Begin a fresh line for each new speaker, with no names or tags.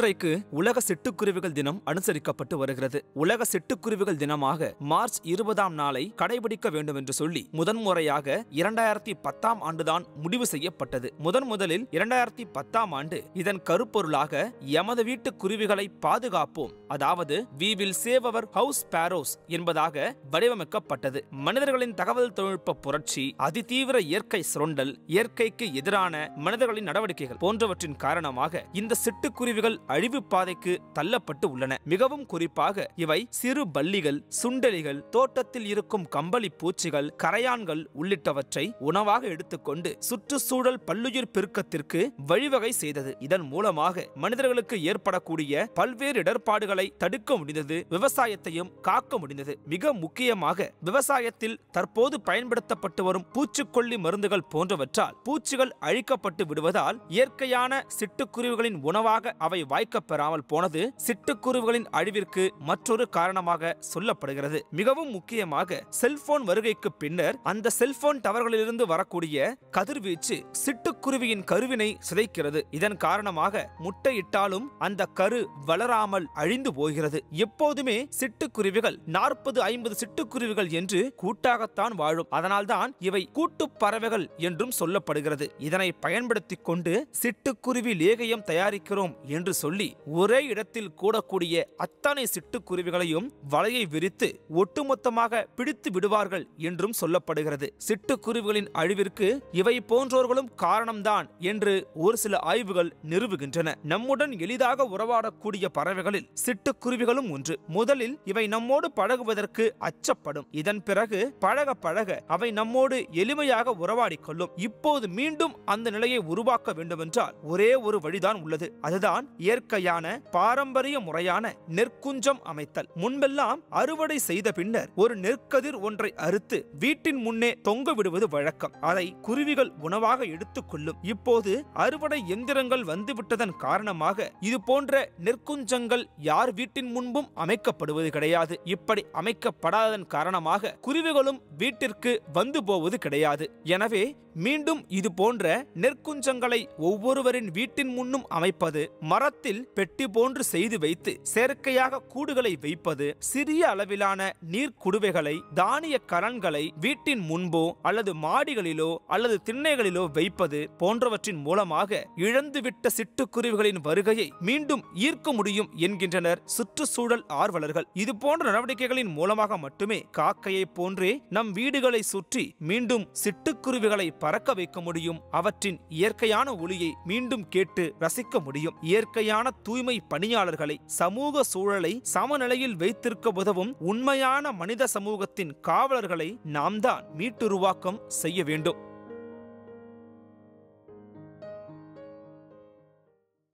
இன்றைக்கு உலக சிட்டுக்குருவிகள் தினம் அனுசரிக்கப்பட்டு வருகிறது உலக சிட்டுக்குருவிகள் தினமாக மார்ச் இருபதாம் நாளை கடைபிடிக்க வேண்டும் என்று சொல்லி முதன்முறையாக இரண்டாயிரத்தி பத்தாம் ஆண்டுதான் முடிவு செய்யப்பட்டது முதன் முதலில் இரண்டாயிரத்தி பத்தாம் ஆண்டு இதன் கருப்பொருளாக எமது வீட்டு குருவிகளை பாதுகாப்போம் அதாவது we will save our house sparrows என்பதாக வடிவமைக்கப்பட்டது மனிதர்களின் தகவல் தொழில்நுட்ப புரட்சி அதிதீவிர இயற்கை சுரண்டல் இயற்கைக்கு எதிரான மனிதர்களின் நடவடிக்கைகள் போன்றவற்றின் காரணமாக இந்த சிட்டுக்குருவிகள் அழிவு பாதைக்கு தள்ளப்பட்டு உள்ளன மிகவும் குறிப்பாக இவை சிறு பல்லிகள் சுண்டெலிகள் தோட்டத்தில் இருக்கும் கம்பளி பூச்சிகள் கரையான்கள் உள்ளிட்டவற்றை உணவாக எடுத்துக்கொண்டு சுற்றுச்சூழல் பல்லுயிர் பெருக்கத்திற்கு வழிவகை செய்தது இதன் மூலமாக மனிதர்களுக்கு ஏற்படக்கூடிய பல்வேறு இடர்பாடுகளை தடுக்க முடிந்தது விவசாயத்தையும் காக்க முடிந்தது மிக முக்கியமாக விவசாயத்தில் தற்போது பயன்படுத்தப்பட்டு வரும் பூச்சிக்கொல்லி மருந்துகள் போன்றவற்றால் பூச்சிகள் அழிக்கப்பட்டு விடுவதால் இயற்கையான சிட்டுக்குருவிகளின் உணவாக அவை வாய்க்கப் பெறாமல் போனது சிட்டுக்குருவிகளின் அழிவிற்கு மற்றொரு காரணமாக சொல்லப்படுகிறது மிகவும் முக்கியமாக செல்போன் வருகைக்கு பின்னர் அந்த செல்போன் டவர்களிலிருந்து வரக்கூடிய கதிர்வீச்சு சிட்டுக்குருவியின் கருவினை சிதைக்கிறது இதன் காரணமாக முட்டையிட்டாலும் அந்த கரு வளராமல் அழிந்து போகிறது எப்போதுமே சிட்டுக்குருவிகள் நாற்பது ஐம்பது சிட்டுக்குருவிகள் என்று கூட்டாகத்தான் வாழும் அதனால்தான் இவை கூட்டுப் பறவைகள் என்றும் சொல்லப்படுகிறது இதனை பயன்படுத்திக் கொண்டு சிட்டுக்குருவி லேகியம் தயாரிக்கிறோம் என்று சொல்லி ஒரே இடத்தில் கூடக்கூடிய அத்தனை சிட்டுக்குருவிகளையும் வலையை விரித்து ஒட்டுமொத்தமாக பிடித்து விடுவார்கள் என்றும் சொல்லப்படுகிறது சிட்டுக்குருவிகளின் அழிவிற்கு இவை போன்றோர்களும் காரணம்தான் என்று ஒரு சில ஆய்வுகள் நிறுவுகின்றன நம்முடன் எளிதாக உறவாடக்கூடிய பறவைகளில் சிட்டுக்குருவிகளும் ஒன்று முதலில் இவை நம்மோடு பழகுவதற்கு அச்சப்படும் இதன் பிறகு பழக பழக அவை நம்மோடு எளிமையாக உறவாடிக் கொள்ளும் இப்போது மீண்டும் அந்த நிலையை உருவாக்க வேண்டுமென்றால் ஒரே ஒரு வழிதான் உள்ளது அதுதான் இயற்கையான பாரம்பரிய முறையான நெற்குஞ்சம் அமைத்தல் முன்பெல்லாம் அறுவடை செய்த பின்னர் ஒரு நெற்கதிர் ஒன்றை அறுத்து வீட்டின் முன்னே தொங்க விடுவது வழக்கம் அதை குருவிகள் உணவாக எடுத்துக் கொள்ளும் இப்போது அறுவடை எந்திரங்கள் வந்துவிட்டதன் காரணமாக இது போன்ற நெற்குஞ்சங்கள் யார் வீட்டின் முன்பும் அமைக்கப்படுவது கிடையாது இப்படி அமைக்கப்படாததன் காரணமாக குருவிகளும் வீட்டிற்கு வந்து போவது கிடையாது எனவே மீண்டும் இது போன்ற நெற்குஞ்சங்களை ஒவ்வொருவரின் வீட்டின் முன்னும் அமைப்பது மரத்தில் பெட்டி போன்று செய்து வைத்து செயற்கையாக கூடுகளை வைப்பது சிறிய அளவிலான நீர் குடுவைகளை தானிய கலன்களை வீட்டின் முன்போ அல்லது மாடிகளிலோ அல்லது திண்ணைகளிலோ வைப்பது போன்றவற்றின் மூலமாக இழந்துவிட்ட சிட்டுக்குருவிகளின் வருகையை மீண்டும் ஈர்க்க முடியும் என்கின்றனர் சுற்றுச்சூழல் ஆர்வலர்கள் இது போன்ற நடவடிக்கைகளின் மூலமாக மட்டுமே காக்கையை போன்றே நம் வீடுகளை சுற்றி மீண்டும் சிட்டுக்குருவிகளை பறக்க வைக்க முடியும் அவற்றின் இயற்கையான ஒளியை மீண்டும் கேட்டு ரசிக்க முடியும் இயற்கையான தூய்மை பணியாளர்களை சமூக சூழலை சமநிலையில் வைத்திருக்க உதவும் உண்மையான மனித சமூகத்தின் காவலர்களை நாம் தான் மீட்டுருவாக்கம் செய்ய வேண்டும்